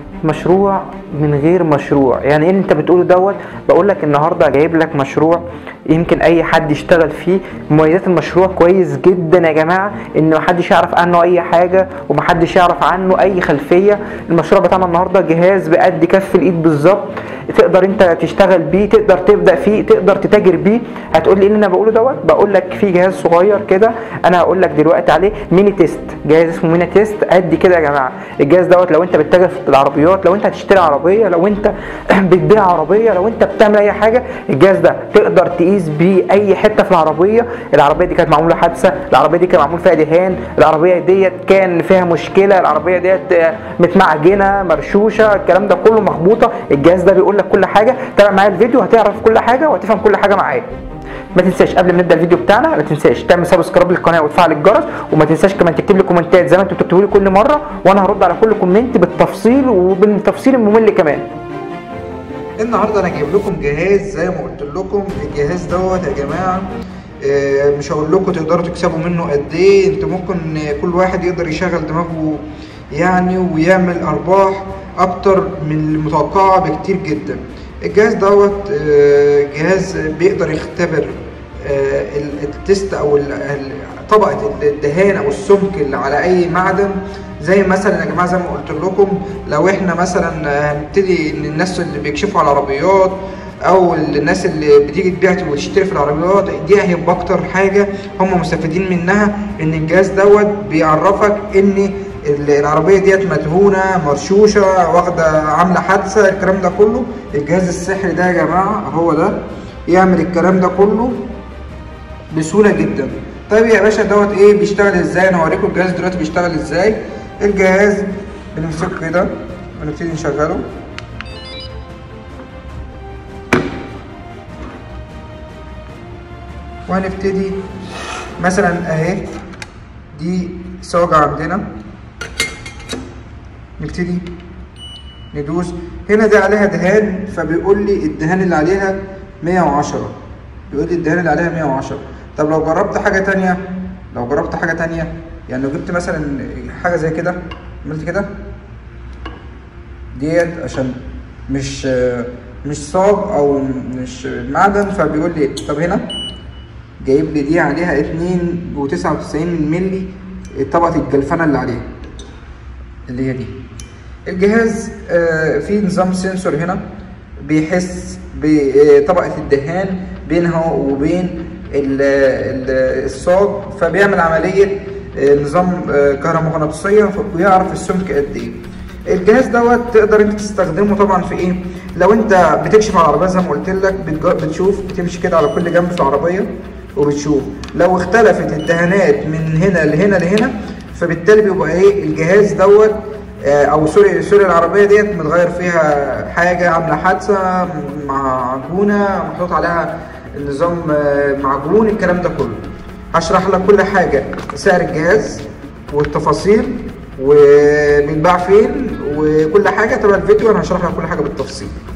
مشروع من غير مشروع يعني ايه اللي انت بتقوله دوت بقول لك النهارده جايب لك مشروع يمكن اي حد يشتغل فيه مميزات المشروع كويس جدا يا جماعه ان محدش يعرف عنه اي حاجه ومحدش يعرف عنه اي خلفيه المشروع بتاعنا النهارده جهاز بقد كف الايد بالظبط تقدر انت تشتغل بيه تقدر تبدا فيه تقدر تتاجر بيه هتقول لي ايه اللي انا بقوله دوت بقول لك في جهاز صغير كده انا هقول لك دلوقتي عليه ميني تيست جهاز اسمه ميني تيست قد كده يا جماعه الجهاز دوت لو انت بتتاجر في العربيات لو انت هتشتري عربيه لو انت بتبيع عربيه لو انت بتعمل اي حاجه الجهاز ده تقدر تقيس بيه اي حته في العربيه العربيه دي كانت معموله حادثه العربيه دي كان معمول فيها دهان العربيه ديت كان فيها مشكله العربيه ديت متمعجنه مرشوشه الكلام ده كله مخبوطه الجهاز ده بيقول لك كل حاجه تابع معايا الفيديو هتعرف كل حاجه وهتفهم كل حاجه معايا ما تنساش قبل ما نبدا الفيديو بتاعنا ما تنساش تعمل سبسكرايب للقناه وتفعل الجرس وما تنساش كمان تكتب لي كومنتات زي ما انتوا بتكتبوا لي كل مره وانا هرد على كل كومنت بالتفصيل وبالتفصيل الممل كمان النهارده انا جايب لكم جهاز زي ما قلت لكم الجهاز دوت يا جماعه آه، مش هقول لكم تقدروا تكسبوا منه قد ايه انتوا ممكن كل واحد يقدر يشغل دماغه يعني ويعمل ارباح اكتر من المتوقعه بكتير جدا الجهاز دوت آه، جهاز بيقدر يختبر آه، ال- التست او ال- ال- طبقه الدهان او السمك اللي على اي معدن زي مثلا يا جماعه زي ما قلت لكم لو احنا مثلا هنبتدي ان الناس اللي بيكشفوا على العربيات او الناس اللي بتيجي تبيع وتشتري في العربيات دي هيبقى اكتر حاجه هم مستفيدين منها ان الجهاز دوت بيعرفك ان ال- العربيه ديت مدهونه مرشوشه واخده عامله حادثه الكلام ده كله الجهاز السحري ده يا جماعه هو ده يعمل الكلام ده كله بسهوله جدا طيب يا باشا دوت ايه بيشتغل ازاي انا هوريكم الجهاز دلوقتي بيشتغل ازاي الجهاز بنمسكه كده ونبتدي نشغله وهنبتدي مثلا اهي دي صاجة عندنا نبتدي ندوس هنا دي عليها دهان فبيقول لي الدهان اللي عليها 110 بيقول لي الدهان اللي عليها 110 طب لو جربت حاجة تانية لو جربت حاجة تانية يعني لو جبت مثلا حاجة زي كده عملت كده ديت عشان مش مش صاج او مش معدن فبيقول لي طب هنا جايب لي دي عليها اتنين وتسعة وتسعين ملي طبقة الجلفنة اللي عليها اللي هي دي الجهاز آه، فيه نظام سنسور هنا بيحس بطبقة الدهان بينها وبين ال- ال- الصاج فبيعمل عملية آه، نظام آه، كهرومغناطيسية ويعرف السمك قد ايه الجهاز دوت تقدر انت تستخدمه طبعا في ايه لو انت بتكشف على العربيه زي ما قلت لك بتج- بتشوف بتمشي كده على كل جنب في العربيه وبتشوف لو اختلفت الدهانات من هنا لهنا لهنا فبالتالي بيبقى ايه الجهاز دوت آه، او سوري سوري العربيه ديت متغير فيها حاجه عامله حادثه معجونه محطوط عليها نظام آه، معجون الكلام ده كله هشرح لك كل حاجه سعر الجهاز والتفاصيل وبيتباع فين وكل حاجه تبع الفيديو انا هشرح لك كل حاجه بالتفصيل